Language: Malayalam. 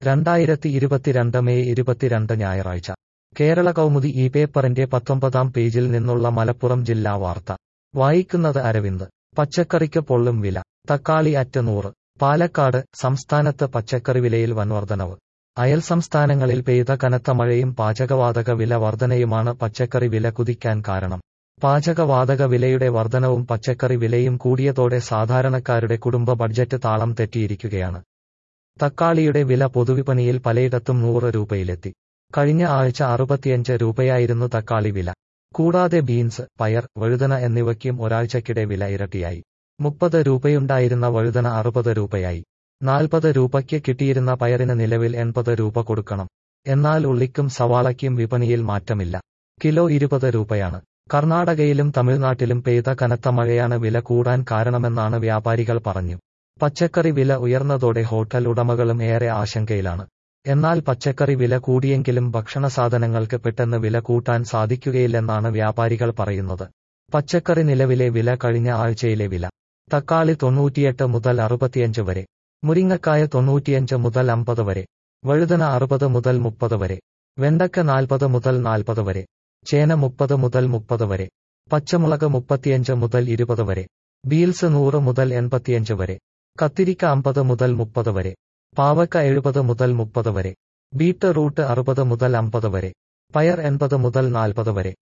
രണ്ടായിരത്തി ഇരുപത്തിരണ്ട് മെയ് ഇരുപത്തിരണ്ട് ഞായറാഴ്ച കേരള കൗമുദി ഈ പേപ്പറിന്റെ പത്തൊമ്പതാം പേജിൽ നിന്നുള്ള മലപ്പുറം ജില്ലാ വാർത്ത വായിക്കുന്നത് അരവിന്ദ് പച്ചക്കറിക്ക് പൊള്ളും വില തക്കാളി അറ്റ് നൂറ് പാലക്കാട് സംസ്ഥാനത്ത് പച്ചക്കറി വിലയിൽ വൻവർധനവ് അയൽ സംസ്ഥാനങ്ങളിൽ പെയ്ത കനത്ത മഴയും പാചകവാതക വില വർധനയുമാണ് പച്ചക്കറി വില കുതിക്കാൻ കാരണം പാചകവാതക വിലയുടെ വർധനവും പച്ചക്കറി വിലയും കൂടിയതോടെ സാധാരണക്കാരുടെ കുടുംബ ബഡ്ജറ്റ് താളം തെറ്റിയിരിക്കുകയാണ് തക്കാളിയുടെ വില പൊതുവിപണിയിൽ പലയിടത്തും നൂറ് രൂപയിലെത്തി കഴിഞ്ഞ ആഴ്ച അറുപത്തിയഞ്ച് രൂപയായിരുന്നു തക്കാളി വില കൂടാതെ ബീൻസ് പയർ വഴുതന എന്നിവയ്ക്കും ഒരാഴ്ചക്കിടെ വില ഇരട്ടിയായി മുപ്പത് രൂപയുണ്ടായിരുന്ന വഴുതന അറുപത് രൂപയായി നാൽപ്പത് രൂപയ്ക്ക് കിട്ടിയിരുന്ന പയറിന് നിലവിൽ എൺപത് രൂപ കൊടുക്കണം എന്നാൽ ഉള്ളിക്കും സവാളയ്ക്കും വിപണിയിൽ മാറ്റമില്ല കിലോ ഇരുപത് രൂപയാണ് കർണാടകയിലും തമിഴ്നാട്ടിലും പെയ്ത കനത്ത മഴയാണ് വില കൂടാൻ കാരണമെന്നാണ് വ്യാപാരികൾ പറഞ്ഞു പച്ചക്കറി വില ഉയർന്നതോടെ ഹോട്ടൽ ഉടമകളും ഏറെ ആശങ്കയിലാണ് എന്നാൽ പച്ചക്കറി വില കൂടിയെങ്കിലും ഭക്ഷണ സാധനങ്ങൾക്ക് പെട്ടെന്ന് വില കൂട്ടാൻ സാധിക്കുകയില്ലെന്നാണ് വ്യാപാരികൾ പറയുന്നത് പച്ചക്കറി നിലവിലെ വില കഴിഞ്ഞ ആഴ്ചയിലെ വില തക്കാളി തൊണ്ണൂറ്റിയെട്ട് മുതൽ അറുപത്തിയഞ്ച് വരെ മുരിങ്ങക്കായ തൊണ്ണൂറ്റിയഞ്ച് മുതൽ അമ്പത് വരെ വഴുതന അറുപത് മുതൽ മുപ്പത് വരെ വെണ്ടക്ക നാൽപ്പത് മുതൽ നാൽപ്പത് വരെ ചേന മുപ്പത് മുതൽ മുപ്പത് വരെ പച്ചമുളക് മുപ്പത്തിയഞ്ച് മുതൽ ഇരുപത് വരെ ബീൽസ് നൂറ് മുതൽ എൺപത്തിയഞ്ച് വരെ കത്തിരിക്ക അമ്പത് മുതൽ മുപ്പത് വരെ പാവക്ക എഴുപത് മുതൽ മുപ്പത് വരെ ബീറ്റ് റൂട്ട് അറുപത് മുതൽ അമ്പത് വരെ പയർ എൺപത് മുതൽ നാൽപ്പത് വരെ